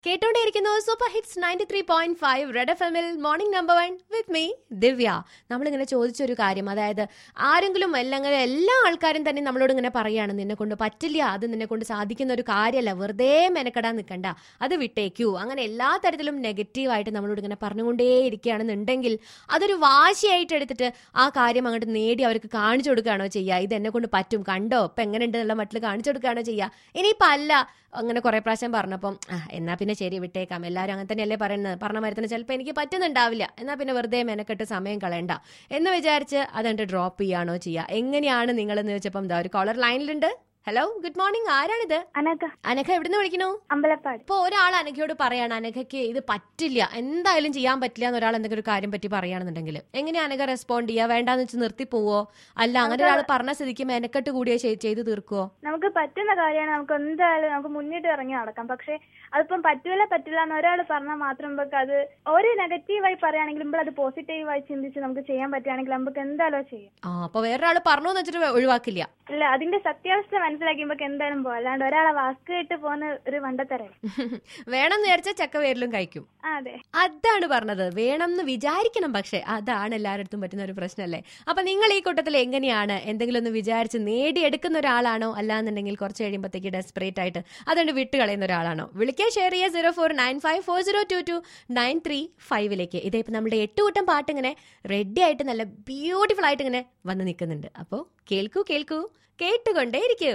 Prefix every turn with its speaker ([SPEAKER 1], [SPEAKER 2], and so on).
[SPEAKER 1] കേട്ടോണ്ടിരിക്കുന്നു super hits ninety three point five Red F എമ്മിൽ morning number one with me Divya നമ്മളിങ്ങനെ ചോദിച്ചൊരു കാര്യം അതായത് ആരെങ്കിലും അല്ലെങ്കിൽ എല്ലാ ആൾക്കാരും തന്നെ നമ്മളോട് ഇങ്ങനെ പറയാണ് നിന്നെ കൊണ്ട് പറ്റില്ല അത് നിന്നെ കൊണ്ട് സാധിക്കുന്ന ഒരു കാര്യമല്ല വെറുതെ മെനക്കെടാൻ നിൽക്കണ്ട അത് വിട്ടേക്കൂ അങ്ങനെ എല്ലാ തരത്തിലും നെഗറ്റീവായിട്ട് നമ്മളോട് ഇങ്ങനെ പറഞ്ഞുകൊണ്ടേ ഇരിക്കുകയാണെന്നുണ്ടെങ്കിൽ അതൊരു വാശിയായിട്ട് എടുത്തിട്ട് ആ കാര്യം അങ്ങോട്ട് നേടി അവർക്ക് കാണിച്ചു കൊടുക്കുകയാണോ ചെയ്യുക ഇത് എന്നെ കൊണ്ട് പറ്റും കണ്ടോ ഇപ്പം എങ്ങനെയുണ്ട് എന്നുള്ള മട്ടിൽ കാണിച്ചു കൊടുക്കുകയാണോ ചെയ്യുക ഇനിയിപ്പോൾ അല്ല അങ്ങനെ കുറെ പ്രാവശ്യം പറഞ്ഞപ്പം ആ എന്നാ പിന്നെ ശരി വിട്ടേക്കാം എല്ലാവരും അങ്ങനെ തന്നെയല്ലേ പറയുന്നത് പറഞ്ഞ മരത്തിന് ചിലപ്പോൾ എനിക്ക് പറ്റുന്നുണ്ടാവില്ല എന്നാ പിന്നെ വെറുതെ മെനക്കെട്ട് സമയം കളയണ്ട എന്ന് വിചാരിച്ച് അതുകൊണ്ട് ഡ്രോപ്പ് ചെയ്യാണോ ചെയ്യുക എങ്ങനെയാണ് നിങ്ങളെന്ന് വെച്ചപ്പം എന്താ ഒരു കോളർ ലൈനിലുണ്ട് ഹലോ ഗുഡ് മോർണിംഗ് ആരാണിത്
[SPEAKER 2] അനഘ
[SPEAKER 1] അനഘ എവിടുന്ന് വിളിക്കണു
[SPEAKER 2] അമ്പലപ്പാട്
[SPEAKER 1] ഇപ്പൊ ഒരാൾ അനഘയോട് പറയാണ് അനഘയ്ക്ക് ഇത് പറ്റില്ല എന്തായാലും ചെയ്യാൻ പറ്റില്ല എന്ന് ഒരാൾ എന്തെങ്കിലും ഒരു കാര്യം പറ്റി പറയുകയാണെന്നുണ്ടെങ്കിൽ എങ്ങനെയാ അനഘ റെസ്പോണ്ട് ചെയ്യുക വേണ്ടാന്ന് വെച്ച് നിർത്തി പോവോ അല്ല അങ്ങനെ ഒരാൾ പറഞ്ഞ സ്ഥിതിക്ക് മെനക്കെട്ട് കൂടിയേ ചെയ്ത് തീർക്കുവോ
[SPEAKER 2] നമുക്ക് പറ്റുന്ന കാര്യമാണ് നമുക്ക് എന്തായാലും നമുക്ക് മുന്നിട്ട് ഇറങ്ങി നടക്കാം പക്ഷെ അതിപ്പം പറ്റൂല പറ്റില്ല എന്ന് ഒരാൾ പറഞ്ഞാൽ മാത്രം നമുക്ക് അത് ഒരു നെഗറ്റീവായി പറയുകയാണെങ്കിൽ നമ്മൾ അത് പോസിറ്റീവായി ചിന്തിച്ച് നമുക്ക് ചെയ്യാൻ പറ്റുകയാണെങ്കിൽ നമുക്ക് എന്തായാലും അത് ചെയ്യാം
[SPEAKER 1] ആ അപ്പൊ വേറൊരാൾ പറഞ്ഞു എന്ന് വെച്ചിട്ട് ഒഴിവാക്കില്ല
[SPEAKER 2] ഇല്ല അതിന്റെ സത്യാവസ്ഥ മനസ്സിലാക്കിയപ്പോൾ എന്തായാലും പോകാം അല്ലാണ്ട് ഒരാളെ വാക്ക് കേട്ട് പോകുന്ന ഒരു വണ്ടത്തരല്ല
[SPEAKER 1] വേണമെന്ന് വിചാരിച്ചാൽ ചക്ക പേരിലും കഴിക്കും
[SPEAKER 2] ആ അതെ
[SPEAKER 1] അതാണ് പറഞ്ഞത് വേണമെന്ന് വിചാരിക്കണം പക്ഷെ അതാണ് എല്ലാവരുടെ പറ്റുന്ന ഒരു പ്രശ്നമല്ലേ അപ്പൊ നിങ്ങൾ ഈ കൂട്ടത്തിൽ എങ്ങനെയാണ് എന്തെങ്കിലും ഒന്ന് വിചാരിച്ച് നേടിയെടുക്കുന്ന ഒരാളാണോ അല്ലാന്നുണ്ടെങ്കിൽ കുറച്ച് കഴിയുമ്പോഴത്തേക്ക് ഡെസ്പറേറ്റ് ആയിട്ട് അതുകൊണ്ട് വിട്ട് കളയുന്ന ഒരാളാണോ വിളിക്കാൻ ഷെയർ ചെയ്യുക zero four nine five four zero two two nine three ഫൈവിലേക്ക് ഇതേ ഇപ്പം നമ്മുടെ എട്ട് കൂട്ടം പാട്ട് ഇങ്ങനെ റെഡി ആയിട്ട് നല്ല ബ്യൂട്ടിഫുൾ ആയിട്ട് ഇങ്ങനെ വന്ന് നിൽക്കുന്നുണ്ട് അപ്പോൾ കേൾക്കൂ കേൾക്കൂ കേട്ടുകൊണ്ടേ ഇരിക്കൂ